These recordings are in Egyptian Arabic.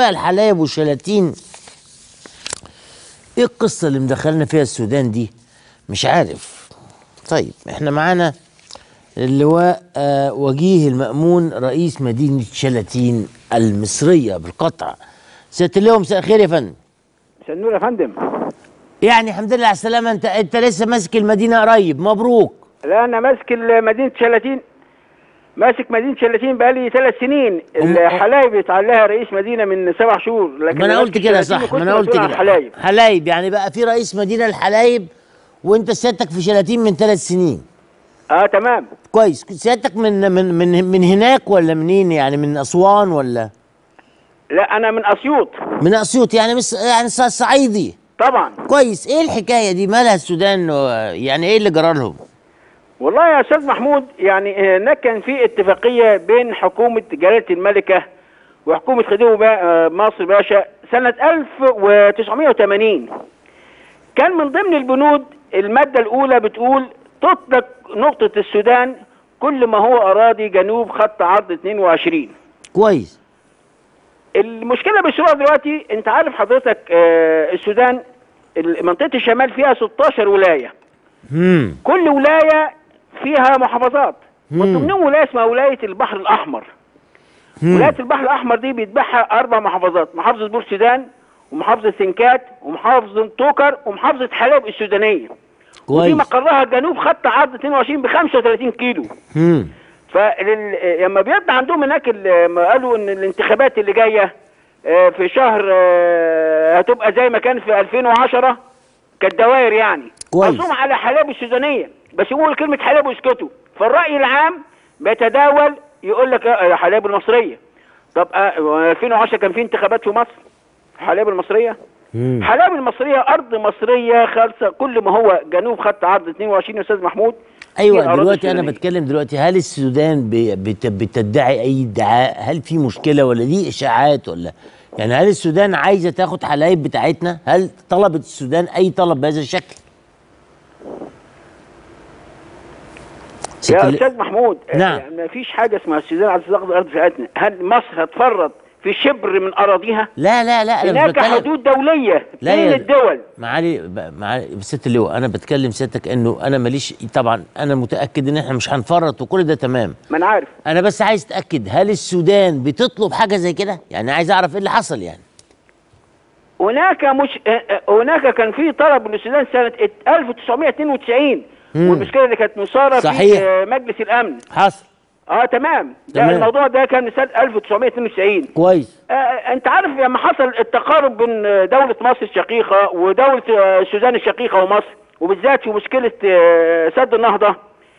بقى الحلايب والشلاتين ايه القصه اللي مدخلنا فيها السودان دي مش عارف طيب احنا معانا اللواء آه وجيه المأمون رئيس مدينة شلاتين المصرية بالقطع سيادة اللواء مساء الخير يا فندم مساء النور يا فندم يعني الحمد لله على السلامة انت انت لسه ماسك المدينة قريب مبروك لا انا ماسك ال- مدينه شلاتين ماسك مدينه شلاتين بقالي ثلاث سنين أم- الحلايب اتعلى لها رئيس مدينه من سبع شهور لكن ما انا ماسك قلت كده شلاتين صح ما وكنت انا قلت مسؤول عن كده الحلايب حلايب يعني بقى في رئيس مدينة الحلايب وانت سيادتك في شلاتين من ثلاث سنين اه تمام كويس سيادتك من من من من هناك ولا منين يعني من اسوان ولا لا انا من اسيوط من اسيوط يعني مش يعني ص- صعيدي طبعا كويس ايه الحكايه دي مالها السودان و- يعني ايه اللي جرى لهم والله يا استاذ محمود يعني هناك كان في اتفاقيه بين حكومه جلاله الملكه وحكومه خديوي با- آه، مصر باشا سنه 1980 كان من ضمن البنود الماده الاولى بتقول تطلق نقطه السودان كل ما هو اراضي جنوب خط عرض 22 كويس المشكله بالشروع دلوقتي انت عارف حضرتك آه، السودان ال- منطقه الشمال فيها 16 ولايه امم كل ولايه فيها محافظات مم. من ضمنهم ولايه اسمها ولايه البحر الاحمر ولايه البحر الاحمر دي بيتبعها اربع محافظات محافظه بور السودان ومحافظه سنكات ومحافظه توكر ومحافظه حلب السودانيه ودي كويس مقرها جنوب خط عرض 22 ب 35 كيلو امم فلما بيطلع عندهم هناك ال- ما قالوا ان الانتخابات اللي جايه آه، في شهر آه، هتبقى زي ما كان في 2010 كالدوائر يعني كويس. مقسوم على حلب السودانيه بس يقول كلمه حلب ويسكتوا فالراي العام بيتداول يقول لك آه، حلب المصريه طب آه، 2010 كان في انتخابات في مصر حلب المصريه مم. حلب المصريه ارض مصريه خالصه كل ما هو جنوب خط عرض 22 يا استاذ محمود هي ايوه الأراضي دلوقتي انا السودانية. بتكلم دلوقتي هل السودان بي- بت- بتدعي اي ادعاء هل في مشكله ولا دي اشاعات ولا يعني هل السودان عايزه تاخد حلايب بتاعتنا هل طلبت السودان اي طلب بهذا الشكل ست يا ال- استاذ محمود نعم. يعني ما فيش حاجه اسمها السودان عايزه تاخد الارض بتاعتنا هل مصر هتفرط في شبر من اراضيها لا لا لا انا مش هناك بتكلم حدود دوليه لا بين يا- الدول معالي ب- معالي ست اللواء انا بتكلم سيادتك انه انا ماليش طبعا انا متاكد ان احنا مش هنفرط وكل ده تمام ما انا عارف انا بس عايز اتاكد هل السودان بتطلب حاجه زي كده يعني عايز اعرف ايه اللي حصل يعني هناك مش آه، آه، هناك كان في طلب من السودان سنه 1992 مم. والمشكله اللي كانت مثاره في صحيح. آه، مجلس الامن حصل اه تمام ده تمام. الموضوع ده كان من سنه 1992 كويس آه، انت عارف لما حصل التقارب بين آه، دولة مصر الشقيقة ودولة آه، السودان الشقيقة ومصر وبالذات في مشكلة آه، سد النهضة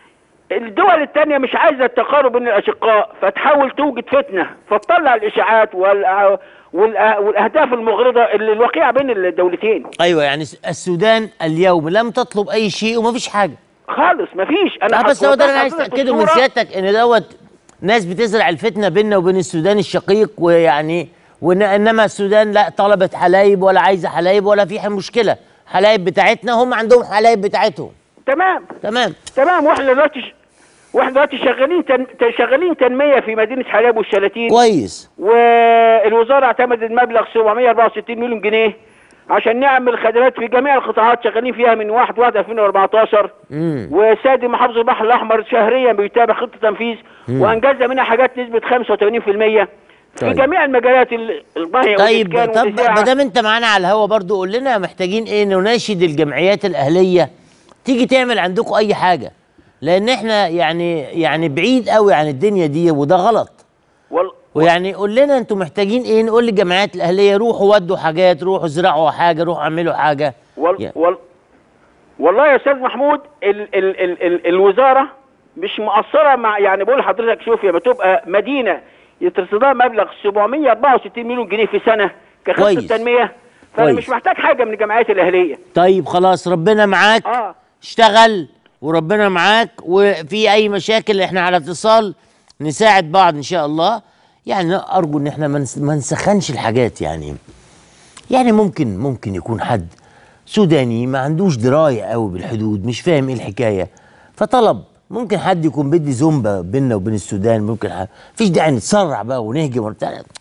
الدول التانية مش عايزة التقارب بين الأشقاء فتحاول توجد فتنة فتطلع الإشاعات والأ- والأ- والأهداف المغرضة اللي الوقيعة بين الدولتين ايوه يعني س- السودان اليوم لم تطلب اي شيء ومفيش حاجه خالص مفيش لا أنا بس هو ده اللي انا عايز حضرتك اتاكده من الصورة. سيادتك ان دوت ناس بتزرع الفتنه بيننا وبين السودان الشقيق ويعني وإن انما السودان لا طلبت حلايب ولا عايزه حلايب ولا في مشكله حلايب بتاعتنا هم عندهم حلايب بتاعتهم تمام تمام تمام واحنا دلوقتي ش- واحنا دلوقتي شغالين تن... شغالين تنمية في مدينة حلب والشلاتين كويس والوزاره اعتمدت مبلغ 764 مليون جنيه عشان نعمل خدمات في جميع القطاعات شغالين فيها من 1 1 2014 امم وسادي محافظ البحر الاحمر شهريا بيتابع خطه تنفيذ وانجزنا منها حاجات نسبه 85% في طيب. جميع المجالات ال- الميه طيب والإسكان طب والإذاعة. ما دام انت معانا على الهوا برضو قول لنا محتاجين ايه نناشد الجمعيات الاهليه تيجي تعمل عندكم اي حاجه لان احنا يعني يعني بعيد قوي عن الدنيا دي وده غلط وال... ويعني قول لنا انتوا محتاجين ايه نقول للجمعيات الاهليه روحوا ودوا حاجات روحوا زرعوا حاجه روحوا اعملوا حاجه وال... يعني. وال... والله يا استاذ محمود ال... ال... ال... ال... الوزاره مش مقصره مع يعني بقول لحضرتك شوف لما تبقى مدينه يترصدها مبلغ 764 مليون جنيه في سنه كخطه كويس. تنميه فانا كويس. مش محتاج حاجه من الجمعيات الاهليه طيب خلاص ربنا معاك اه اشتغل وربنا معاك وفي اي مشاكل احنا على اتصال نساعد بعض ان شاء الله يعني ارجو ان احنا ما نس- ما نسخنش الحاجات يعني يعني ممكن ممكن يكون حد سوداني ما عندوش درايه قوي بالحدود مش فاهم ايه الحكايه فطلب ممكن حد يكون بدي زومبا بيننا وبين السودان ممكن حد. فيش داعي نتسرع بقى ونهجم وبتاع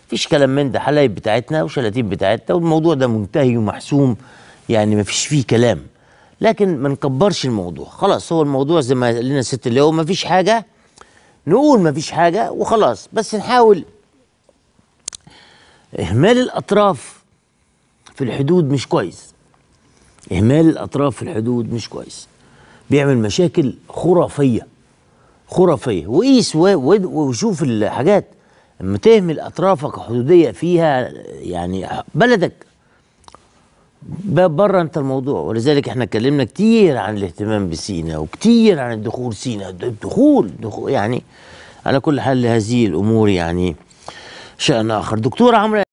مفيش كلام من ده حلايب بتاعتنا وشلاتين بتاعتنا والموضوع ده منتهي ومحسوم يعني مفيش فيه كلام لكن ما نكبرش الموضوع خلاص هو الموضوع زي ما قال لنا الست اللي هو مفيش حاجه نقول مفيش حاجه وخلاص بس نحاول اهمال الاطراف في الحدود مش كويس اهمال الاطراف في الحدود مش كويس بيعمل مشاكل خرافيه خرافيه وقيس و- و- وشوف الحاجات لما تهمل اطرافك حدوديه فيها يعني بلدك ب- بره انت الموضوع ولذلك احنا اتكلمنا كتير عن الاهتمام بسينا وكتير عن الدخول سينا الدخول, دخول يعني على كل حال هذه الامور يعني شان اخر دكتور عمرو